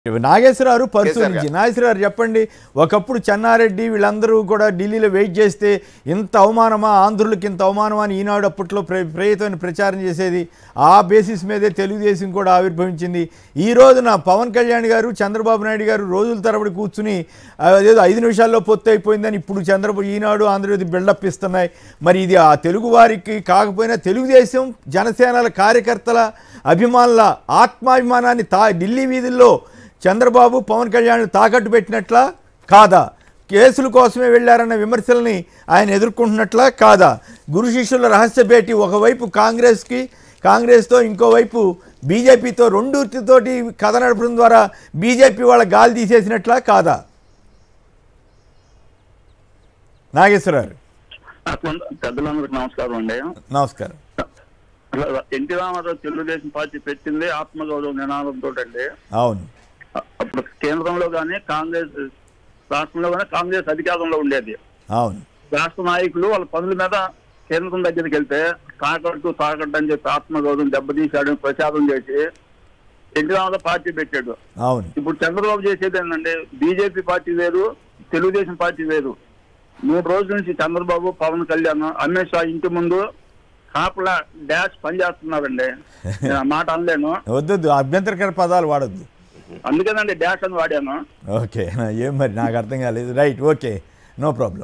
Nageswararao purse KCR నుంచి నాగేశ్వరరావు చెప్పండి ఒకప్పుడు చెన్నారెడ్డి వీళ్ళందరూ కూడా ఢిల్లీలో వెయిట్ చేస్తే ఇంత అవమానమా ఆంధ్రులకు ఇంత అవమానమా అని ఈనాడు అప్పట్లో ప్ర ప్రేయతోని ప్రచారం చేసేది ఆ బేసిస్ మీదే తెలుగుదేశం కూడా ఆవిర్భవించింది ఈ రోజున పవన్ కళ్యాణ్ గారు చంద్రబాబు నాయుడు గారు రోజుల తరబడి కూర్చుని అదేదో ఐదు నిమిషాల్లో పొత్తు అయిపోయిందని ఇప్పుడు చంద్రబాబు ఈనాడు ఆంధ్రజ్యోతి బిల్డప్ ఇస్తున్నాయి మరి ఇది ఆ తెలుగు వారికి కాకపోయినా తెలుగుదేశం జనసేనల కార్యకర్తల అభిమానుల ఆత్మాభిమానాన్ని తా ఢిల్లీ వీధుల్లో చంద్రబాబు పవన్ కళ్యాణ్ తాకట్టు పెట్టినట్లా కాదా కేసుల కోసమే వెళ్ళారన్న విమర్శల్ని ఆయన ఎదుర్కొంటున్నట్లా కాదా గురు శిష్యుల రహస్య భేటీ ఒకవైపు కాంగ్రెస్కి కాంగ్రెస్తో ఇంకోవైపు బీజేపీతో రెండుతోటి కథ నడపడం ద్వారా బీజేపీ వాళ్ళ గాలి తీసేసినట్లా కాదా నాగేశ్వరరావు పెద్దలందరికీ నమస్కారం అండి నమస్కారం ఎన్టీ రామారావు తెలుగుదేశం పార్టీ పెట్టింది ఆత్మగౌరవ నినాదంతో అండి అవును అప్పుడు కేంద్రంలో గానీ కాంగ్రెస్ రాష్ట్రంలో గానీ కాంగ్రెస్ అధికారంలో ఉండేది అవును రాష్ట్ర నాయకులు వాళ్ళ పనుల మీద కేంద్రం దగ్గరికి వెళ్తే తాకట్టు తాకట్టు అని చెప్పి ఆత్మగౌరవం దెబ్బతీశాడు ప్రచారం చేసి ఎన్టీ రామారావు పార్టీ పెట్టాడు అవును ఇప్పుడు చంద్రబాబు చేసేది ఏంటంటే బీజేపీ పార్టీ వేరు తెలుగుదేశం పార్టీ వేరు మూడు రోజుల నుంచి చంద్రబాబు పవన్ కళ్యాణ్ అమిత్ షా ఇంటి ముందు కాపలా డాష్ పనిచేస్తున్నారండి నేను ఆ మాట అనలేను వద్దొద్దు అభ్యంతరకర పదాలు వాడొద్దు అందుకేనండి డాష్ అని వాడాను ఓకే ఏం మరి నాకు అర్థం కాలేదు రైట్ ఓకే నో ప్రాబ్లం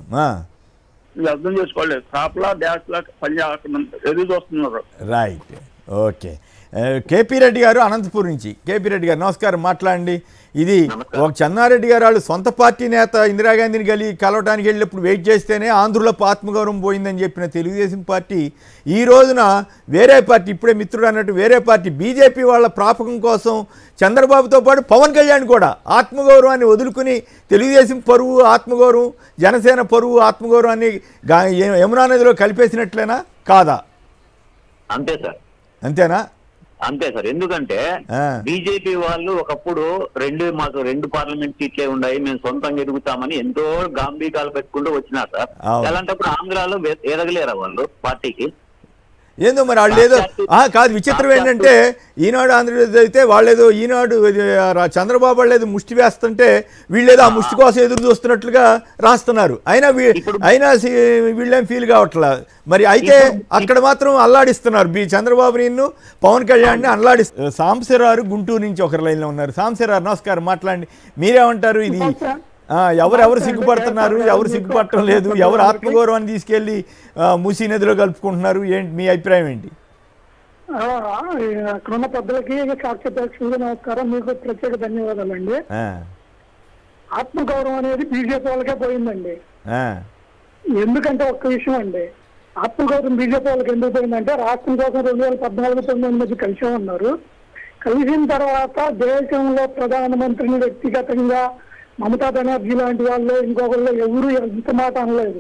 ఇది అర్థం చేసుకోలేదు కాపలా డాష్ లా పనిచేస్తున్నారు ఎదురు చూస్తున్నారు రైట్ ఓకే ఆ, కేపీ రెడ్డి గారు అనంతపూర్ నుంచి కేపీ రెడ్డి గారు నమస్కారం మాట్లాడండి ఇది ఒక చెన్నారెడ్డి గారు వాళ్ళు సొంత పార్టీ నేత ఇందిరాగాంధీని కలిగి కలవటానికి వెళ్ళినప్పుడు వెయిట్ చేస్తేనే ఆంధ్రుల ఆత్మగౌరవం పోయిందని చెప్పిన తెలుగుదేశం పార్టీ ఈ రోజున వేరే పార్టీ ఇప్పుడే మిత్రుడు అన్నట్టు వేరే పార్టీ బీజేపీ వాళ్ళ ప్రాపకం కోసం చంద్రబాబుతో పాటు పవన్ కళ్యాణ్ కూడా ఆత్మగౌరవాన్ని వదులుకుని తెలుగుదేశం పరువు ఆత్మగౌరవం జనసేన పరువు ఆత్మగౌరవాన్ని గా- యమునా నదిలో కలిపేసినట్లేనా కాదా అంతే సార్ అంతేనా అంతే సార్ ఎందుకంటే ఆ. బీజేపీ వాళ్ళు ఒకప్పుడు రెండు మాకు రెండు పార్లమెంట్ సీట్లే ఉన్నాయి మేము సొంతంగా ఎదుగుతామని ఎంతో గాంభీకాలు పెట్టుకుంటూ వచ్చినారు సార్ అవును. అలాంటప్పుడు ఆంధ్రాలో వే- ఎదగలేరా వాళ్ళు పార్టీకి ఏందో మరి వాళ్ళు ఏదో ఆ, కాదు విచిత్రం ఏంటంటే ఈనాడు ఆంధ్రప్రదేశ్ అయితే వాళ్ళేదో ఈనాడు ఇది, రా- చంద్రబాబు వాళ్ళు ఏదో ముష్టి వేస్తుంటే వీళ్ళేదో ఆ ముష్టి కోసం ఎదురు చూస్తున్నట్లుగా రాస్తున్నారు అయినా వీ- ఇప్పుడు- అయినా సి- వీళ్ళేం ఫీల్ కావట్లా మరి అయితే అక్కడ మాత్రం అల్లాడిస్తున్నారు బి చంద్రబాబు నిన్ను పవన్ కళ్యాణ్ని అల్లాడిస్తారు సాంశరారు గుంటూరు నుంచి ఒకరి లైన్లో ఉన్నారు సాంశరారు నమస్కారం మాట్లాడండి మీరేమంటారు ఇది ఆ, ఎవరెవరు సిగ్గుపడుతున్నారు ఎవరు సిగ్గుపడటం లేదు ఎవరు ఆత్మగౌరవాన్ని తీసుకెళ్లి ఆ, మూసీ నదిలో కలుపుకుంటున్నారు ఏంటి మీ అభిప్రాయం ఏంటి ఆ, అక్కడ ఉన్న పెద్దలకి సాక్షాత్గా నమస్కారం మీకు ప్రత్యేక ధన్యవాదాలండి ఆ, ఆత్మగౌరవం అనేది బీజేపీ వాళ్ళకే పోయిందండి ఆ, ఎందుకంటే ఒక్క విషయం అండి ఆత్మగౌరవం బీజేపీ వాళ్ళకి ఎందుకు పోయిందంటే రాష్ట్రం కోసం రెండు వేల పద్నాలుగు తొమ్మిది మధ్య కలిసి ఉన్నారు కలిసిన తర్వాత దేశంలో ప్రధానమంత్రిని వ్యక్తిగతంగా మమతా బెనర్జీ లాంటి వాళ్ళు ఇంకొకళ్ళు ఎవరు ఎంత మాట అనలేదు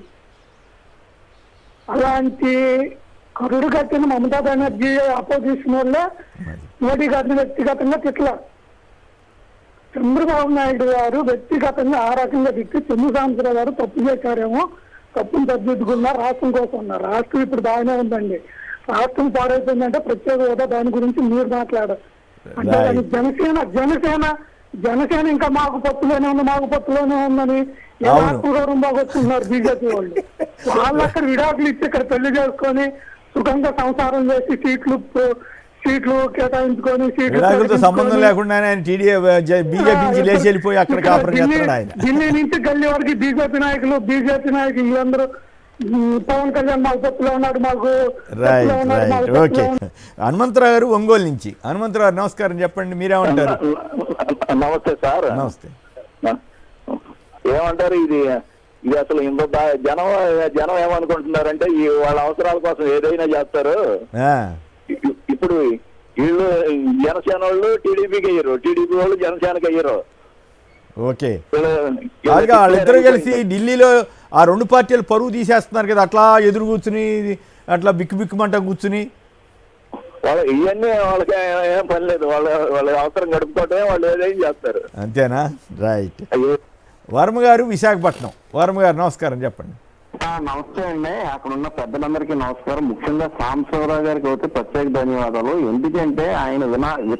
అలాంటి కరుడు కట్టిన మమతా బెనర్జీ అపోజిషన్ వల్ల మోడీ గారిని వ్యక్తిగతంగా తిట్ల చంద్రబాబు నాయుడు గారు వ్యక్తిగతంగా ఆ రకంగా తిట్టి చంద్ర సాంబశివరావు గారు తప్పు చేశారేమో తప్పును సరిదిద్దుకున్నారు రాష్ట్రం కోసం ఉన్నారు రాష్ట్రం ఇప్పుడు బాగానే ఉందండి రాష్ట్రం పాడైపోయిందంటే ప్రత్యేక హోదా దాని గురించి మీరు మాట్లాడరు అంటే Right. దాని జనసేన జనసేన జనసేన ఇంకా మాకు పత్తులోనే ఉంది మాకు పత్తులోనే ఉందని ఏ అవును. ఆత్మగౌరవం బాగొస్తున్నారు బీజేపీ వాళ్ళు వాళ్ళు అక్కడ విడాకులు ఇచ్చి ఇక్కడ పెళ్లి చేసుకొని సుఖంగా సంసారం చేసి సీట్లు సీట్లు కేటాయించుకొని సీట్లు విడాకులతో సంబంధం కేటాయించుకొని, లేకుండానే ఆయన టీడీ బీజేపీ నుంచి లేచి వెళ్ళిపోయి అక్కడ ఇక్కడ కాపురం ఢిల్లీ- చేస్తున్నాడు ఆయన ఢిల్లీ నుంచి గల్లీ వరకు బీజేపీ నాయకులు బీజేపీ నాయకులు వీళ్ళందరూ ఉమ్, పవన్ కళ్యాణ్ మాకు పప్పులో ఉన్నాడు మాకు రైట్ పప్పులో ఉన్నాడు, మాకు రైట్ పప్పులో ఓకే ఉన్నాడు. హనుమంతరావు గారు ఒంగోలు నుంచి హనుమంతరావు గారు నమస్కారం చెప్పండి మీరేమంటారు నమస్తే సార్ నమస్తే ఏమంటారు ఇది ఇది అసలు ఇంత బా- జనం జనం ఏమనుకుంటున్నారంటే ఈ వాళ్ళ అవసరాల కోసం ఏదైనా చేస్తారు ఆ, ఇ- ఇప్పుడు వీళ్ళు జనసేన వాళ్ళు టీడీపీకి అయ్యారు టీడీపీ వాళ్ళు జనసేనకి అయ్యారు ఓకే వీళ్ళు- కాదుగా వాళ్ళిద్దరూ కలిసి ఢిల్లీలో ఆ రెండు పార్టీలు పరువు తీసేస్తున్నారు కదా అట్లా ఎదురు కూర్చుని అట్లా బిక్కు బిక్కుమంట కూర్చుని వాళ్ళ ఇవన్నీ వాళ్ళకి ఏం పని లేదు వాళ్ళ వాళ్ళ అవసరం గడుపుకోవటమే వాళ్ళు ఏదైనా చేస్తారు అంతేనా రైట్ అయ్యో వర్మ గారు విశాఖపట్నం వర్మ గారు నమస్కారం చెప్పండి ఆ, నమస్తే అండి అక్కడ ఉన్న పెద్దలందరికీ నమస్కారం ముఖ్యంగా సాంబశివరావు గారికి అయితే ప్రత్యేక ధన్యవాదాలు ఎందుకంటే ఆయన వినా విక-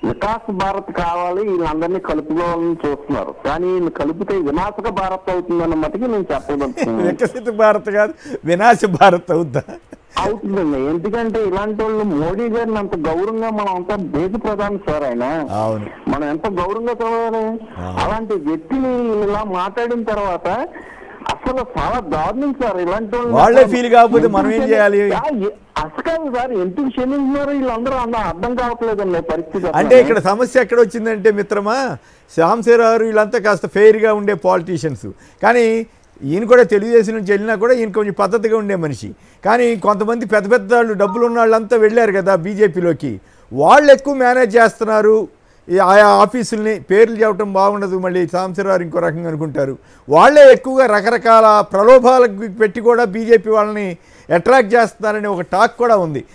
వికాస్ భారత్ కావాలి వీళ్ళందరినీ కలుపుకోవాలని చూస్తున్నారు కానీ వీళ్ళు కలిపితే వినాశక భారత్ అవుతుందన్న మటుకు నేను చెప్పదలుచుకున్నాను వికసిత భారత్ కాదు వినాశ భారత్ అవుద్దా అవుతుందండి ఎందుకంటే ఇలాంటి వాళ్ళు మోడీ గారిని అంత గౌరవంగా మనం అంతా దేశ ప్రధాని సార్ ఆయన అవును మనం ఎంత గౌరవంగా చదవాలి అలాంటి వ్యక్తిని ఇలా మాట్లాడిన తర్వాత అసలు చాలా దారుణం సార్ ఇలాంటి వాళ్ళని వాళ్ళే అసలు feel కాకపోతే మనం ఏం ఎందుకు చేయాలి? ఆ, ఎ- అసలు కాదు సార్ ఎందుకు క్షమించినారో వీళ్ళందరూ అన్న అర్థం కావట్లేదండి పరిస్థితి అసలు. అంటే ఇక్కడ సమస్య ఎక్కడ వచ్చిందంటే మిత్రమా శ్యామ్సరావు వీళ్ళంతా కాస్త ఫెయిర్గా ఉండే పాలిటీషియన్స్ కానీ ఈయన కూడా తెలుగుదేశం నుంచి వెళ్ళినా కూడా ఈయన కొంచెం పద్ధతిగా ఉండే మనిషి కానీ కొంతమంది పెద్ద పెద్ద వాళ్ళు డబ్బులు ఉన్న వాళ్ళంతా వెళ్ళారు కదా బీజేపీలోకి వాళ్ళు ఎక్కువ మేనేజ్ చేస్తున్నారు ఈ ఆయా ఆఫీసుల్ని పేర్లు చెప్పడం బాగుండదు మళ్ళీ సాంసరావు ఇంకో రకంగా అనుకుంటారు వాళ్ళే ఎక్కువగా రకరకాల ప్రలోభాలకు పెట్టి కూడా బీజేపీ వాళ్ళని అట్రాక్ట్ చేస్తున్నారనే ఒక టాక్ కూడా ఉంది